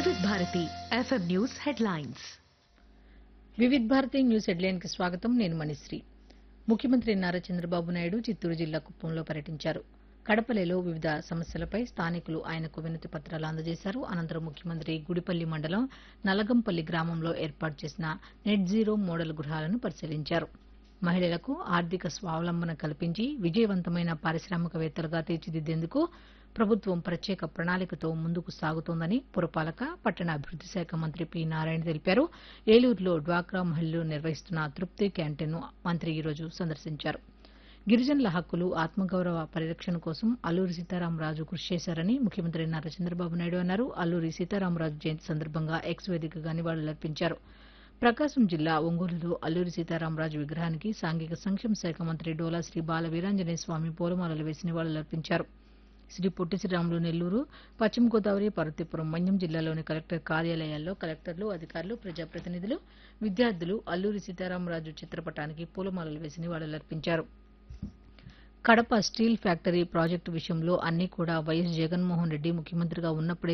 వివిధ Bharati FM news headlines Vividh Bharati news headline కి స్వాగతం నేను మణిశ్రీ ముఖ్యమంత్రి నారా చంద్రబాబు నాయుడు చిత్తూరు జిల్లా కుప్పంలో పర్యటించారు కడపలేలో వివిధ సమస్యలపై స్థానికులు ఆయనకు వినతి పత్రాలు అందజేశారు అనంతరం ముఖ్యమంత్రి గుడిపల్లి మండలం నలగంపల్లి గ్రామంలో ఏర్పాటు చేసిన నెట్ జీరో మోడల్ గృహాలను పరిశీలించారు మహిళలకు ఆర్థిక స్వావలంబన కల్పించి విజయవంతమైన పారిశ్రామికవేత్తలుగా తీర్చిదిద్దేందుకు ప్రభుత్వం ప్రత్యేక ప్రణాళికతో ముందుకు సాగుతోందని పురపాలక పట్టణాభివృద్ది శాఖ మంత్రి పి నారాయణ తెలిపారు ఏలూరులో డ్వాక్రా మహిళలు నిర్వహిస్తున్న తృప్తి క్యాంటీన్ను మంత్రి ఈరోజు సందర్శించారు గిరిజనుల హక్కులు ఆత్మగౌరవ పరిరక్షణ కోసం అల్లూరి సీతారామరాజు కృషి చేశారని ముఖ్యమంత్రి నారా చంద్రబాబు నాయుడు అన్నారు అల్లూరి సీతారామరాజు జయంతి సందర్భంగా ఎక్స్ వేదికగా నివాళులర్పించారు ప్రకాశం జిల్లా ఒంగోలులో అల్లూరి సీతారామరాజు విగ్రహానికి సాంఘిక సంక్షేమ శాఖ మంత్రి డోలా శ్రీ బాల వీరాంజనేయ స్వామి పూలమాలలు వేసి నివాళులర్పించారు శ్రీ పొట్టి శ్రీరాములు నెల్లూరు పశ్చిమ గోదావరి పార్వతీపురం మన్యం జిల్లాలోని కలెక్టర్ కార్యాలయాల్లో కలెక్టర్లు అధికారులు ప్రజాప్రతినిధులు విద్యార్థులు అల్లూరి సీతారామరాజు చిత్రపటానికి పూలమాలలు వేసి నివాళులర్పించారు కడప స్టీల్ ఫ్యాక్టరీ ప్రాజెక్టు విషయంలో అన్ని కూడా వైఎస్ జగన్మోహన్ రెడ్డి ముఖ్యమంత్రిగా ఉన్నప్పుడే